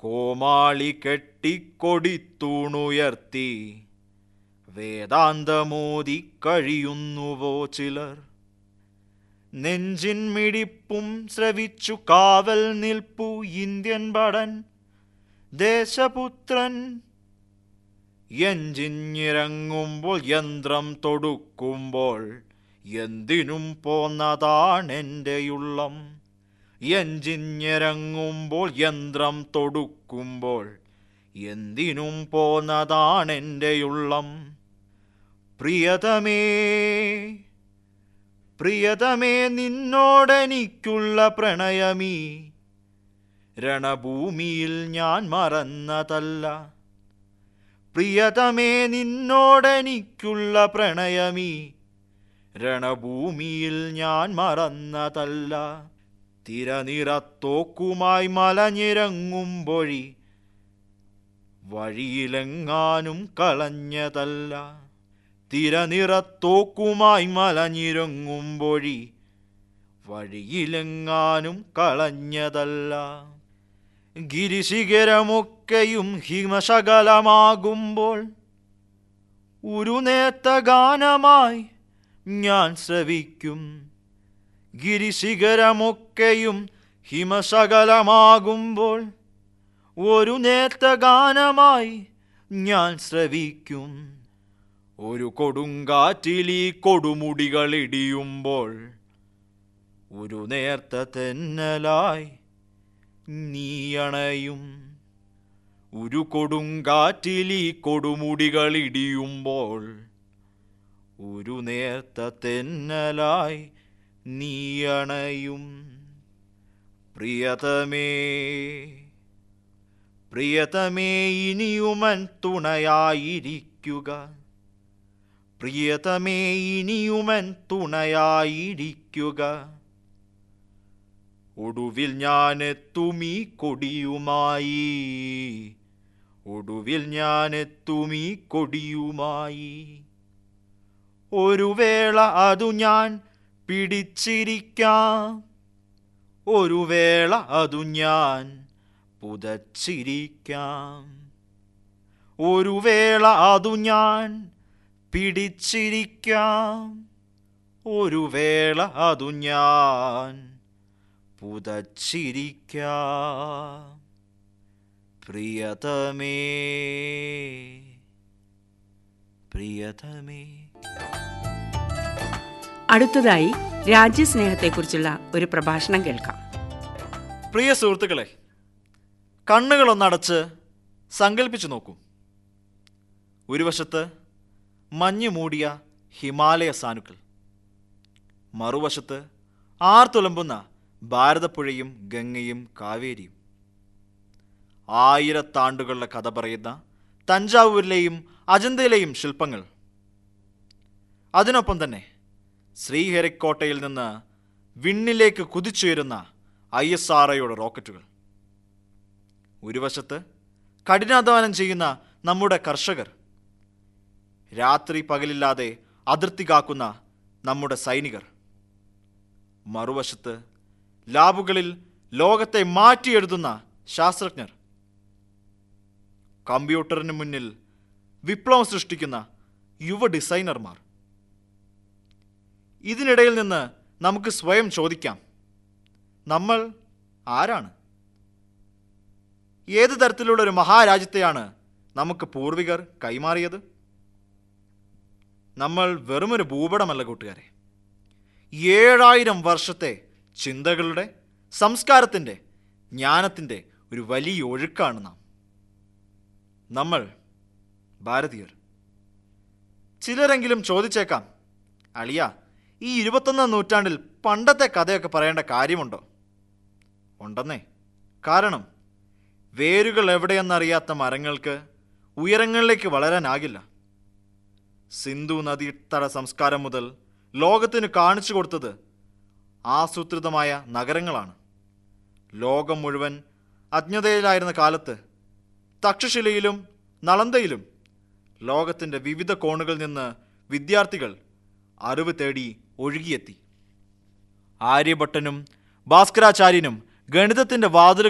കോമാളി കെട്ടിക്കൊടിത്തൂണുയർത്തി വേദാന്തമോദി കഴിയുന്നുവോ ചിലർ നെഞ്ചിൻ മിടിപ്പും ശ്രവിച്ചു കാവൽ നിൽപ്പു ഇന്ത്യൻ ഭടൻ ദേശപുത്രൻ എഞ്ചിഞ്ഞിറങ്ങുമ്പോൾ യന്ത്രം തൊടുക്കുമ്പോൾ എന്തിനും പോന്നതാണെൻ്റെയുള്ളം എഞ്ചിഞ്ഞിറങ്ങുമ്പോൾ യന്ത്രം തൊടുക്കുമ്പോൾ എന്തിനും പോന്നതാണെൻ്റെയുള്ളം പ്രിയതമേ പ്രിയതമേ നിന്നോടെനിക്കുള്ള പ്രണയമീ രണഭൂമിയിൽ ഞാൻ മറന്നതല്ല പ്രിയതമേ നിന്നോടെനിക്കുള്ള പ്രണയമീ രണഭൂമിയിൽ ഞാൻ മറന്നതല്ല തിരനിറത്തോക്കുമായി മലഞ്ഞിറങ്ങുമ്പൊഴി വഴിയിലെങ്ങാനും കളഞ്ഞതല്ല തിരനിറത്തോക്കുമായി മലഞ്ഞിറങ്ങുമ്പൊഴി വഴിയിലെങ്ങാനും കളഞ്ഞതല്ല ഗിരിശിഖരമൊക്കെയും ഹിമശകലമാകുമ്പോൾ ഒരു നേത്ത ഗാനമായി ഞാൻ ശ്രവിക്കും ഗിരിശിഖരമൊക്കെയും ഹിമശകലമാകുമ്പോൾ ഒരു നേത്ത ഗാനമായി ഞാൻ ശ്രവിക്കും ഒരു കൊടുങ്കാറ്റിൽ ഈ കൊടുമുടികൾ ഇടിയുമ്പോൾ ഒരു നേർത്ത തെന്നലായി നീയണയും ഒരു കൊടുങ്കാറ്റിൽ ഈ കൊടുമുടികൾ ഇടിയുമ്പോൾ ഒരു നേർത്ത തെന്നലായി നീയണയും പ്രിയതമേ പ്രിയതമേ ഇനിയുമൻ തുണയായിരിക്കുക പ്രിയതമേ ഇനിയുമൻ തുണയായിരിക്കുക ഒടുവിൽ ഞാൻ എത്തുമീ കൊടിയുമായി ഒടുവിൽ ഞാൻ എത്തുമീ കൊടിയുമായി ഒരു വേള അതു ഞാൻ പിടിച്ചിരിക്കാം ഒരു വേള അതു ഞാൻ പുതച്ചിരിക്കാം ഒരു വേള അതു ഞാൻ പിടിച്ചിരിക്കാം ഒരു വേള അതു ഞാൻ പുതച്ചിരിക്കാം പ്രിയതമേ പ്രിയതമേ അടുത്തതായി രാജ്യസ്നേഹത്തെക്കുറിച്ചുള്ള ഒരു പ്രഭാഷണം കേൾക്കാം പ്രിയ സുഹൃത്തുക്കളെ കണ്ണുകളൊന്നടച്ച് സങ്കല്പിച്ചു നോക്കൂ ഒരു വശത്ത് മഞ്ഞ് മൂടിയ ഹിമാലയ സാനുക്കൾ മറുവശത്ത് ആർത്തുലമ്പുന്ന ഭാരതപ്പുഴയും ഗംഗയും കാവേരിയും ആയിരത്താണ്ടുകളുടെ കഥ പറയുന്ന തഞ്ചാവൂരിലെയും അജന്തയിലെയും ശില്പങ്ങൾ അതിനൊപ്പം തന്നെ ശ്രീഹരിക്കോട്ടയിൽ നിന്ന് വിണ്ണിലേക്ക് കുതിച്ചുയരുന്ന ഐ എസ് ആർ ഒയുടെ റോക്കറ്റുകൾ ഒരു വശത്ത് കഠിനാധ്വാനം ചെയ്യുന്ന നമ്മുടെ കർഷകർ രാത്രി പകലില്ലാതെ അതിർത്തി കാക്കുന്ന നമ്മുടെ സൈനികർ മറുവശത്ത് ലാബുകളിൽ ലോകത്തെ മാറ്റിയെഴുതുന്ന ശാസ്ത്രജ്ഞർ കമ്പ്യൂട്ടറിന് മുന്നിൽ വിപ്ലവം സൃഷ്ടിക്കുന്ന യുവ ഡിസൈനർമാർ ഇതിനിടയിൽ നിന്ന് നമുക്ക് സ്വയം ചോദിക്കാം നമ്മൾ ആരാണ് ഏത് തരത്തിലുള്ള ഒരു മഹാരാജ്യത്തെയാണ് നമുക്ക് പൂർവികർ കൈമാറിയത് നമ്മൾ വെറുമൊരു ഭൂപടമല്ല കൂട്ടുകാരെ ഏഴായിരം വർഷത്തെ ചിന്തകളുടെ സംസ്കാരത്തിൻ്റെ ജ്ഞാനത്തിൻ്റെ ഒരു വലിയ ഒഴുക്കാണ് നാം നമ്മൾ ഭാരതീയർ ചിലരെങ്കിലും ചോദിച്ചേക്കാം അളിയ ഈ ഇരുപത്തൊന്നാം നൂറ്റാണ്ടിൽ പണ്ടത്തെ കഥയൊക്കെ പറയേണ്ട കാര്യമുണ്ടോ ഉണ്ടെന്നേ കാരണം വേരുകൾ എവിടെയെന്നറിയാത്ത മരങ്ങൾക്ക് ഉയരങ്ങളിലേക്ക് വളരാനാകില്ല സിന്ധു നദീതട സംസ്കാരം മുതൽ ലോകത്തിന് കാണിച്ചു കൊടുത്തത് ആസൂത്രിതമായ നഗരങ്ങളാണ് ലോകം മുഴുവൻ അജ്ഞതയിലായിരുന്ന കാലത്ത് തക്ഷശിലയിലും നളന്തയിലും ലോകത്തിൻ്റെ വിവിധ കോണുകളിൽ നിന്ന് വിദ്യാർത്ഥികൾ അറിവ് തേടി ഒഴുകിയെത്തി ആര്യഭട്ടനും ഭാസ്കരാചാര്യനും ഗണിതത്തിൻ്റെ വാതിലുകൾ